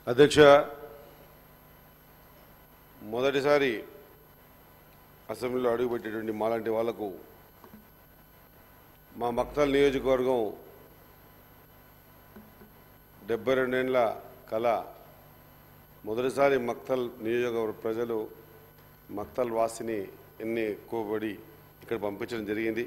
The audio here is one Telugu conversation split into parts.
అధ్యక్ష మొదటిసారి అసెంబ్లీలో అడుగుపెట్టేటువంటి మాలాంటి వాళ్లకు మా మక్తల్ నియోజకవర్గం డెబ్బై రెండేళ్ల కళ మొదటిసారి మక్తల్ నియోజకవర్గ ప్రజలు మక్తల్ వాసిని ఎన్ని కోబడి ఇక్కడ పంపించడం జరిగింది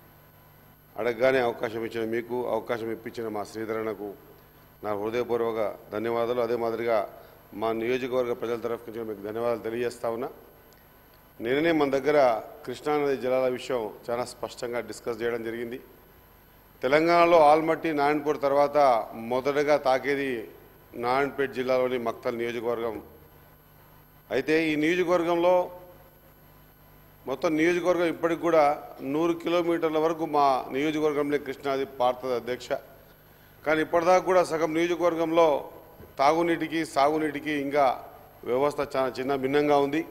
అడగగానే అవకాశం ఇచ్చిన మీకు అవకాశం ఇప్పించిన మా శ్రీధరన్నకు నా హృదయపూర్వక ధన్యవాదాలు అదే మాదిరిగా మా నియోజకవర్గ ప్రజల తరఫు నుంచి మీకు ధన్యవాదాలు తెలియజేస్తా ఉన్నా నిన్ననే మన దగ్గర కృష్ణానది జలాల విషయం చాలా స్పష్టంగా డిస్కస్ చేయడం జరిగింది తెలంగాణలో ఆల్మట్టి నారాయణపూర్ తర్వాత మొదటగా తాకేది నారాయణపేట జిల్లాలోని మక్తల్ నియోజకవర్గం అయితే ఈ నియోజకవర్గంలో మొత్తం నియోజకవర్గం ఇప్పటికి కూడా నూరు కిలోమీటర్ల వరకు మా నియోజకవర్గంలో కృష్ణాది పారుతుంది అధ్యక్ష కానీ ఇప్పటిదాకా కూడా సగం నియోజకవర్గంలో తాగునీటికి సాగునీటికి ఇంకా వ్యవస్థ చాలా చిన్న భిన్నంగా ఉంది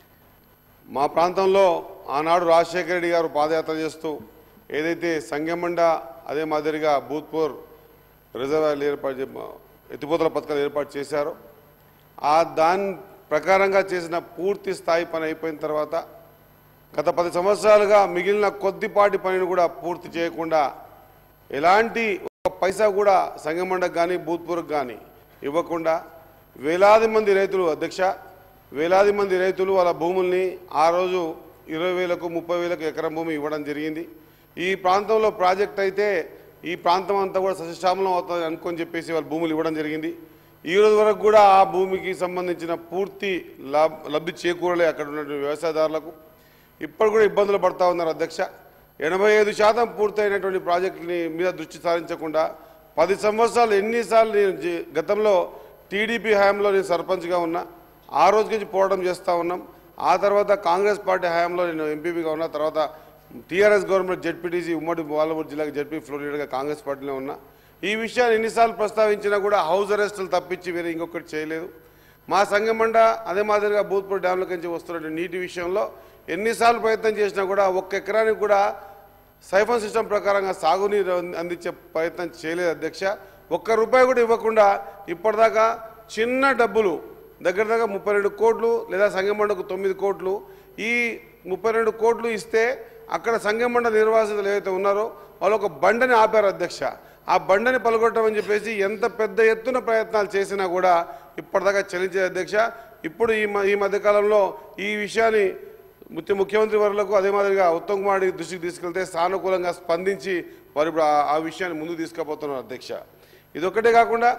మా ప్రాంతంలో ఆనాడు రాజశేఖర రెడ్డి గారు పాదయాత్ర చేస్తూ ఏదైతే సంగమండ అదే మాదిరిగా భూత్పూర్ రిజర్వాయర్లు ఏర్పాటు చే- ఎత్తిపోతల పథకాలు ఏర్పాటు చేశారో ఆ దాని ప్రకారంగా చేసిన పూర్తి స్థాయి పని అయిపోయిన తర్వాత గత పది సంవత్సరాలుగా మిగిలిన కొద్దిపాటి పనిని కూడా పూర్తి చేయకుండా ఎలాంటి ఒక పైసా కూడా సంగమండకు కానీ భూత్పూర్కి కానీ ఇవ్వకుండా వేలాది మంది రైతులు అధ్యక్ష వేలాది మంది రైతులు వాళ్ళ భూముల్ని ఆ రోజు ఇరవై వేలకు ముప్పై వేలకు ఎకరం భూమి ఇవ్వడం జరిగింది ఈ ప్రాంతంలో ప్రాజెక్ట్ అయితే ఈ ప్రాంతం అంతా కూడా సస్యశ్యామలం అవుతుంది అనుకొని చెప్పేసి వాళ్ళ భూములు ఇవ్వడం జరిగింది ఈ రోజు వరకు కూడా ఆ భూమికి సంబంధించిన పూర్తి లాభ లబ్ధి చేకూరలే అక్కడ ఉన్నటువంటి వ్యవసాయదారులకు ఇప్పుడు కూడా ఇబ్బందులు పడతా ఉన్నారు అధ్యక్ష ఎనభై ఐదు శాతం పూర్తయినటువంటి ప్రాజెక్టుని మీద దృష్టి సారించకుండా పది సంవత్సరాలు ఎన్నిసార్లు నేను జీ- గతంలో టీడీపీ హయాంలో నేను సర్పంచ్గా ఉన్నా ఆ రోజు నుంచి పోరాటం చేస్తూ ఉన్నాం ఆ తర్వాత కాంగ్రెస్ పార్టీ హయాంలో నేను ఎంపీపీగా ఉన్నా తర్వాత టీఆర్ఎస్ గవర్నమెంట్ జెడ్పీటీసీ ఉమ్మడి బాలమూరు జిల్లాకి జెడ్పీ ఫ్లోర్ లీడర్గా కాంగ్రెస్ పార్టీలో ఉన్నా ఈ విషయాన్ని ఎన్నిసార్లు ప్రస్తావించినా కూడా హౌస్ అరెస్టులు తప్పించి వేరే ఇంకొకటి చేయలేదు మా సంఘమండ అదే మాదిరిగా భూత్పూర్ డ్యాంల నుంచి వస్తున్న నీటి విషయంలో ఎన్నిసార్లు ప్రయత్నం చేసినా కూడా ఒక్క ఎకరానికి కూడా సైఫన్ సిస్టమ్ ప్రకారంగా సాగునీరు అంది- అందించే ప్రయత్నం చేయలేదు అధ్యక్ష ఒక్క రూపాయి కూడా ఇవ్వకుండా ఇప్పటిదాకా చిన్న డబ్బులు దగ్గర దగ్గర ముప్పై రెండు కోట్లు లేదా సంగమండకు తొమ్మిది కోట్లు ఈ ముప్పై రెండు కోట్లు ఇస్తే అక్కడ సంగమండ నిర్వాసితులు ఏవైతే ఉన్నారో వాళ్ళు ఒక బండని ఆపారు అధ్యక్ష ఆ బండని పలగొట్టమని చెప్పేసి ఎంత పెద్ద ఎత్తున ప్రయత్నాలు చేసినా కూడా ఇప్పటిదాకా చెల్లించే అధ్యక్ష ఇప్పుడు ఈ మ- ఈ మధ్యకాలంలో ఈ విషయాన్ని ముఖ్య ముఖ్యమంత్రి వర్లకు అదే మాదిరిగా ఉత్తమ్ కుమార్ రెడ్డి దృష్టికి తీసుకెళ్తే సానుకూలంగా స్పందించి వారు ఇప్పుడు ఆ- ఆ విషయాన్ని ముందుకు తీసుకుపోతున్నారు అధ్యక్ష ఇదొక్కటే కాకుండా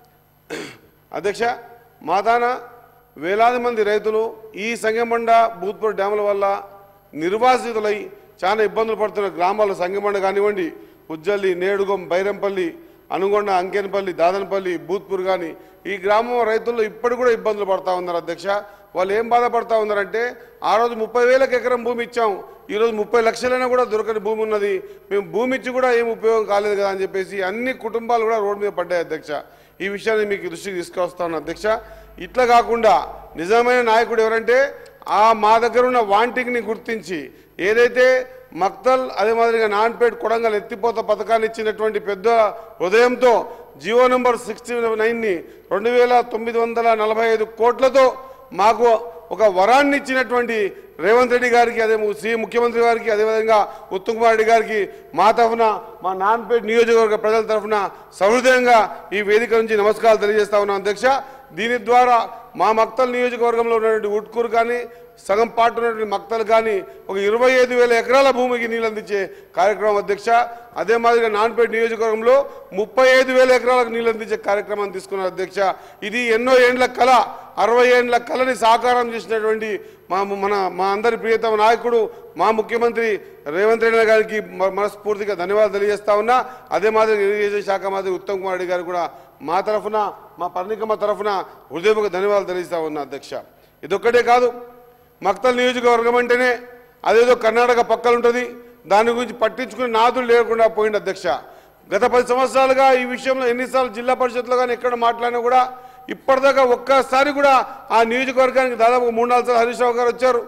అధ్యక్ష మాదాన వేలాది మంది రైతులు ఈ సంగమండ భూత్పూర్ డ్యాముల వల్ల నిర్వాసితులై చాలా ఇబ్బందులు పడుతున్న గ్రామాలు సంగమండ కానివ్వండి ఉజ్జల్లి నేడుగం బైరంపల్లి అనుగొండ అంకేనపల్లి దాదనపల్లి భూత్పూర్ కానీ ఈ గ్రామం రైతులు ఇప్పటికి కూడా ఇబ్బందులు పడతా ఉన్నారు అధ్యక్ష వాళ్ళు ఏం బాధపడతా ఉన్నారంటే ఆ రోజు ముప్పై వేలకు ఎకరం భూమి ఇచ్చాం ఈరోజు ముప్పై లక్షలైనా కూడా దొరకని భూమి ఉన్నది మేము భూమి ఇచ్చి కూడా ఏం ఉపయోగం కాలేదు కదా అని చెప్పేసి అన్ని కుటుంబాలు కూడా రోడ్డు మీద పడ్డాయి అధ్యక్ష ఈ విషయాన్ని మీకు దృష్టికి తీసుకొస్తాను అధ్యక్ష ఇట్లా కాకుండా నిజమైన నాయకుడు ఎవరంటే ఆ మా దగ్గర ఉన్న వాంటింగ్ని గుర్తించి ఏదైతే మక్తల్ అదే మాదిరిగా నాన్పేట్ కొడంగల్ ఎత్తిపోత పథకాన్ని ఇచ్చినటువంటి పెద్ద హృదయంతో జియో నెంబర్ సిక్స్టీ నైన్ని రెండు వేల తొమ్మిది వందల నలభై ఐదు కోట్లతో మాకు ఒక వరాన్ని ఇచ్చినటువంటి రేవంత్ రెడ్డి గారికి అదే ము- సీఎం ముఖ్యమంత్రి గారికి అదేవిధంగా ఉత్తమ్ కుమార్ రెడ్డి గారికి మా తరఫున మా నాన్పేట్ నియోజకవర్గ ప్రజల తరఫున సహృదయంగా ఈ వేదిక నుంచి నమస్కారాలు తెలియజేస్తా ఉన్నాం అధ్యక్ష దీని ద్వారా మా మక్తల్ నియోజకవర్గంలో ఉన్నటువంటి ఉట్కూరు కానీ సగం పాటు ఉన్నటువంటి మక్తలు కానీ ఒక ఇరవై ఐదు వేల ఎకరాల భూమికి నీళ్ళు అందించే కార్యక్రమం అధ్యక్ష అదే మాదిరిగా నాన్పేట నియోజకవర్గంలో ముప్పై ఐదు వేల ఎకరాలకు నీళ్ళు అందించే కార్యక్రమాన్ని తీసుకున్నారు అధ్యక్ష ఇది ఎన్నో ఏండ్ల కళ అరవై ఏండ్ల కళని సాకారం చేసినటువంటి మా మన మా అందరి ప్రియతమ నాయకుడు మా ముఖ్యమంత్రి రేవంత్ రెడ్డి గారికి మ- మనస్ఫూర్తిగా ధన్యవాదాలు తెలియజేస్తా ఉన్నా అదే మాదిరిగా ఇరిగేషన్ శాఖ మంత్రి ఉత్తమ్ కుమార్ రెడ్డి గారు కూడా మా తరఫున మా పర్ణికమ్మ తరఫున హృదయపూర్వక ధన్యవాదాలు తెలియజేస్తా ఉన్నా అధ్యక్ష ఇదొక్కటే కాదు మక్తల్ నియోజకవర్గం అంటేనే అదేదో కర్ణాటక పక్కన ఉంటుంది దాని గురించి పట్టించుకుని నాదులు లేకుండా పోయింది అధ్యక్ష గత పది సంవత్సరాలుగా ఈ విషయంలో ఎన్నిసార్లు జిల్లా పరిషత్లో కానీ ఎక్కడ మాట్లాడినా కూడా ఇప్పటిదాకా ఒక్కసారి కూడా ఆ నియోజకవర్గానికి దాదాపు మూడు నాలుగు సార్లు హరీష్ రావు గారు వచ్చారు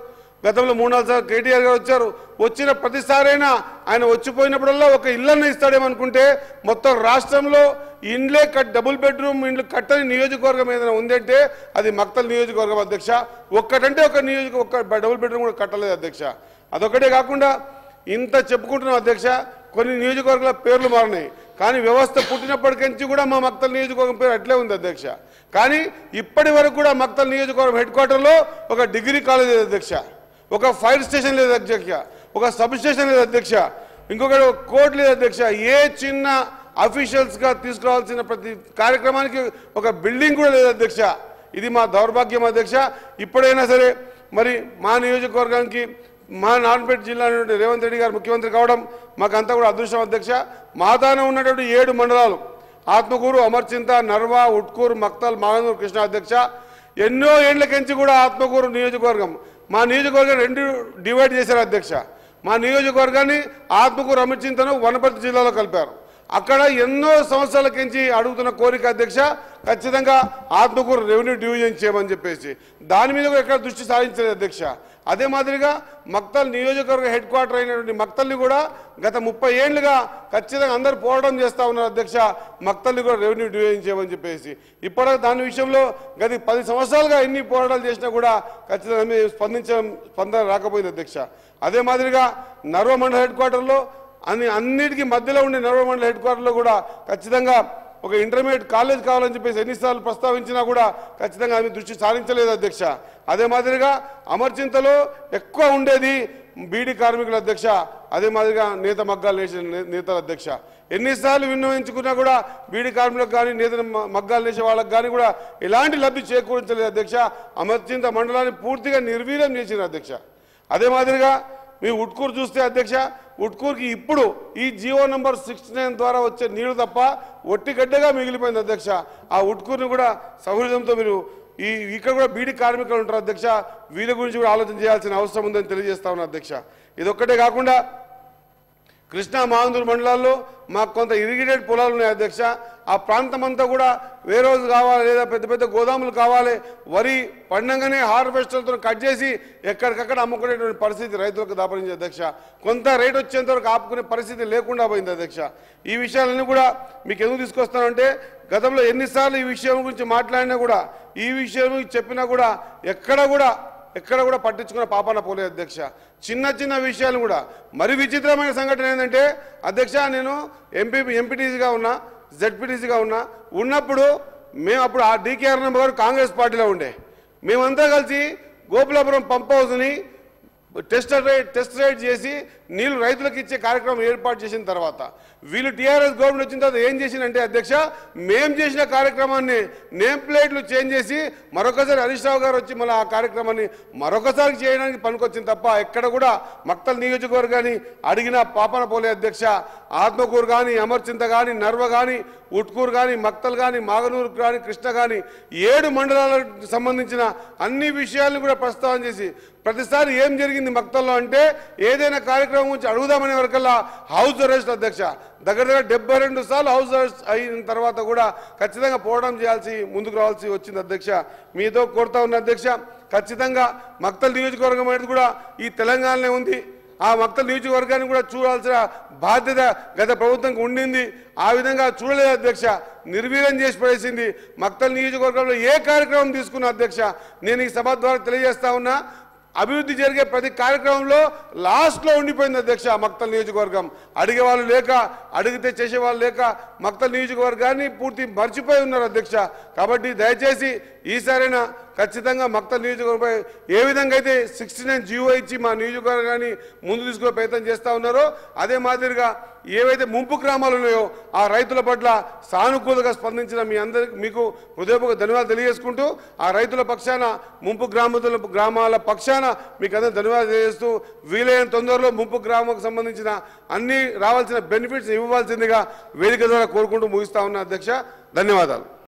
గతంలో మూడు నాలుగు సార్లు కేటీఆర్ గారు వచ్చారు వచ్చిన ప్రతిసారైనా ఆయన వచ్చిపోయినప్పుడల్లా ఒక ఇళ్ళన్న ఇస్తాడేమో అనుకుంటే మొత్తం రాష్ట్రంలో ఇండ్లే కట్ డబుల్ బెడ్రూమ్ ఇండ్లు కట్టని నియోజకవర్గం ఏదైనా ఉందంటే అది మక్తల్ నియోజకవర్గం అధ్యక్ష ఒక్కటంటే ఒక నియోజక ఒక్క డబుల్ బెడ్రూమ్ కూడా కట్టలేదు అధ్యక్ష అదొకటే కాకుండా ఇంత చెప్పుకుంటున్నాం అధ్యక్ష కొన్ని నియోజకవర్గాల పేర్లు మారినాయి కానీ వ్యవస్థ పుట్టినప్పటికించి కూడా మా మక్తల్ నియోజకవర్గం పేరు అట్లే ఉంది అధ్యక్ష కానీ ఇప్పటి వరకు కూడా మక్తల్ నియోజకవర్గం హెడ్ క్వార్టర్లో ఒక డిగ్రీ కాలేజ్ లేదు అధ్యక్ష ఒక ఫైర్ స్టేషన్ లేదు అధ్యక్ష ఒక సబ్ స్టేషన్ లేదు అధ్యక్ష ఇంకొకటి ఒక కోర్టు లేదు అధ్యక్ష ఏ చిన్న అఫీషియల్స్గా తీసుకురావాల్సిన ప్రతి కార్యక్రమానికి ఒక బిల్డింగ్ కూడా లేదు అధ్యక్ష ఇది మా దౌర్భాగ్యం అధ్యక్ష ఇప్పుడైనా సరే మరి మా నియోజకవర్గానికి మా నారాయణపేట జిల్లా నుండి రేవంత్ రెడ్డి గారు ముఖ్యమంత్రి కావడం మాకంతా కూడా అదృష్టం అధ్యక్ష మాతాన ఉన్నటువంటి ఏడు మండలాలు ఆత్మకూరు అమర్చింత నర్వా ఉట్కూరు మక్తల్ మాగనూరు కృష్ణ అధ్యక్ష ఎన్నో ఏళ్లకించి కూడా ఆత్మకూరు నియోజకవర్గం మా నియోజకవర్గం రెండు డివైడ్ చేశారు అధ్యక్ష మా నియోజకవర్గాన్ని ఆత్మకూరు అమర్చింతను వనపర్తి జిల్లాలో కలిపారు అక్కడ ఎన్నో సంవత్సరాల కించి అడుగుతున్న కోరిక అధ్యక్ష ఖచ్చితంగా ఆత్మకూరు రెవెన్యూ డివిజన్ చేయమని చెప్పేసి దాని మీద కూడా ఎక్కడ దృష్టి సారించలేదు అధ్యక్ష అదే మాదిరిగా మక్తల్ నియోజకవర్గ హెడ్ క్వార్టర్ అయినటువంటి మక్తల్ని కూడా గత ముప్పై ఏళ్లుగా ఖచ్చితంగా అందరూ పోరాటం చేస్తా ఉన్నారు అధ్యక్ష మక్తల్ని కూడా రెవెన్యూ డివిజన్ చేయమని చెప్పేసి ఇప్పటికే దాని విషయంలో గత పది సంవత్సరాలుగా ఎన్ని పోరాటాలు చేసినా కూడా ఖచ్చితంగా మేము స్పందించడం స్పందన రాకపోయింది అధ్యక్ష అదే మాదిరిగా నర్వ మండల హెడ్ క్వార్టర్లో అన్ని అన్నిటికీ మధ్యలో ఉండే నర్వ మండల హెడ్ క్వార్టర్లో కూడా ఖచ్చితంగా ఒక ఇంటర్మీడియట్ కాలేజ్ కావాలని చెప్పేసి ఎన్నిసార్లు ప్రస్తావించినా కూడా ఖచ్చితంగా ఆమె దృష్టి సారించలేదు అధ్యక్ష అదే మాదిరిగా అమర్చింతలో ఎక్కువ ఉండేది బీడీ కార్మికుల అధ్యక్ష అదే మాదిరిగా నేత మగ్గాలు నేసిన నే- నేతల అధ్యక్ష ఎన్నిసార్లు విన్నవించుకున్నా కూడా బీడీ కార్మికులకు కానీ నేత మ- మగ్గాలు నేసే వాళ్ళకి కానీ కూడా ఎలాంటి లబ్ధి చేకూర్చలేదు అధ్యక్ష అమర్చింత మండలాన్ని పూర్తిగా నిర్వీర్యం చేసిన అధ్యక్ష అదే మాదిరిగా మీ ఉట్కూరు చూస్తే అధ్యక్ష ఉట్కూరుకి ఇప్పుడు ఈ జియో నంబర్ సిక్స్టీ నైన్ ద్వారా వచ్చే నీళ్లు తప్ప ఒట్టిగడ్డగా మిగిలిపోయింది అధ్యక్ష ఆ ఉట్కూరుని కూడా సౌహృదంతో మీరు ఈ ఇక్కడ కూడా బీడీ కార్మికులు ఉంటారు అధ్యక్ష వీళ్ళ గురించి కూడా ఆలోచన చేయాల్సిన అవసరం ఉందని తెలియజేస్తా ఉన్నా అధ్యక్ష ఇదొక్కటే కాకుండా కృష్ణా మహాందూరు మండలాల్లో మాకు కొంత ఇరిగేటెడ్ పొలాలు ఉన్నాయి అధ్యక్ష ఆ ప్రాంతం అంతా కూడా వేరోజు కావాలి లేదా పెద్ద పెద్ద గోదాములు కావాలి వరి పండంగానే హార్వెస్టర్తో కట్ చేసి ఎక్కడికక్కడ అమ్ముకునేటువంటి పరిస్థితి రైతులకు దాపరించింది అధ్యక్ష కొంత రేట్ వచ్చేంత వరకు ఆపుకునే పరిస్థితి లేకుండా పోయింది అధ్యక్ష ఈ విషయాలన్నీ కూడా మీకు ఎందుకు తీసుకొస్తానంటే గతంలో ఎన్నిసార్లు ఈ విషయం గురించి మాట్లాడినా కూడా ఈ విషయం గురించి చెప్పినా కూడా ఎక్కడ కూడా ఎక్కడ కూడా పట్టించుకున్న పాపాన పోలే అధ్యక్ష చిన్న చిన్న విషయాలు కూడా మరి విచిత్రమైన సంఘటన ఏంటంటే అధ్యక్ష నేను ఎంపీ ఎంపీటీసీగా ఉన్నా జెడ్పీటీసీగా ఉన్నా ఉన్నప్పుడు మేము అప్పుడు ఆ డీకే అరుణమ్మ గారు కాంగ్రెస్ పార్టీలో ఉండే మేమంతా కలిసి గోపులాపురం పంప్ హౌస్ని టెస్ట్ రైడ్ టెస్ట్ రైడ్ చేసి నీళ్లు రైతులకు ఇచ్చే కార్యక్రమం ఏర్పాటు చేసిన తర్వాత వీళ్ళు టీఆర్ఎస్ గవర్నమెంట్ వచ్చిన తర్వాత ఏం చేసిందంటే అధ్యక్ష మేం చేసిన కార్యక్రమాన్ని నేమ్ ప్లేట్లు చేంజ్ చేసి మరొకసారి హరీష్ రావు గారు వచ్చి మళ్ళీ ఆ కార్యక్రమాన్ని మరొకసారి చేయడానికి పనికొచ్చింది తప్ప ఎక్కడ కూడా మక్తల్ నియోజకవర్గాన్ని అడిగిన పాపన పోలే అధ్యక్ష ఆత్మకూరు కానీ అమర్చింత కానీ నర్వ కానీ ఉట్కూరు కానీ మక్తల్ కానీ మాగనూరు కానీ కృష్ణ కానీ ఏడు మండలాలకు సంబంధించిన అన్ని విషయాలను కూడా ప్రస్తావన చేసి ప్రతిసారి ఏం జరిగింది మక్తల్లో అంటే ఏదైనా కార్యక్రమం గురించి అడుగుదామనే వరకల్లా హౌస్ అరెస్ట్ అధ్యక్ష దగ్గర దగ్గర డెబ్బై రెండు సార్లు హౌస్ అరెస్ట్ అయిన తర్వాత కూడా ఖచ్చితంగా పోవడం చేయాల్సి ముందుకు రావాల్సి వచ్చింది అధ్యక్ష మీతో కోరుతా ఉన్న అధ్యక్ష ఖచ్చితంగా మక్తల్ నియోజకవర్గం అనేది కూడా ఈ తెలంగాణలో ఉంది ఆ మక్తల్ నియోజకవర్గాన్ని కూడా చూడాల్సిన బాధ్యత గత ప్రభుత్వంకి ఉండింది ఆ విధంగా చూడలేదు అధ్యక్ష నిర్వీర్యం చేసి పడేసింది మక్తల్ నియోజకవర్గంలో ఏ కార్యక్రమం తీసుకున్నా అధ్యక్ష నేను ఈ సభ ద్వారా తెలియజేస్తా ఉన్నా అభివృద్ధి జరిగే ప్రతి కార్యక్రమంలో లాస్ట్లో ఉండిపోయింది అధ్యక్ష మక్తల్ నియోజకవర్గం అడిగే వాళ్ళు లేక అడిగితే చేసేవాళ్ళు లేక మక్తల్ నియోజకవర్గాన్ని పూర్తి మర్చిపోయి ఉన్నారు అధ్యక్ష కాబట్టి దయచేసి ఈసారైనా ఖచ్చితంగా మక్తల్ నియోజకవర్గంపై ఏ విధంగా అయితే సిక్స్టీ నైన్ జీవో ఇచ్చి మా నియోజకవర్గాన్ని ముందు తీసుకునే ప్రయత్నం చేస్తూ ఉన్నారో అదే మాదిరిగా ఏవైతే ముంపు గ్రామాలు ఉన్నాయో ఆ రైతుల పట్ల సానుకూలంగా స్పందించిన మీ అందరికి మీకు హృదయపూర్వక ధన్యవాదాలు తెలియజేసుకుంటూ ఆ రైతుల పక్షాన ముంపు గ్రామతుల గ్రామాల పక్షాన మీకు అందరూ ధన్యవాదాలు తెలియజేస్తూ వీలైన తొందరలో ముంపు గ్రామాలకు సంబంధించిన అన్ని రావాల్సిన బెనిఫిట్స్ ఇవ్వాల్సిందిగా వేదిక ద్వారా కోరుకుంటూ ముగిస్తా ఉన్నా అధ్యక్ష ధన్యవాదాలు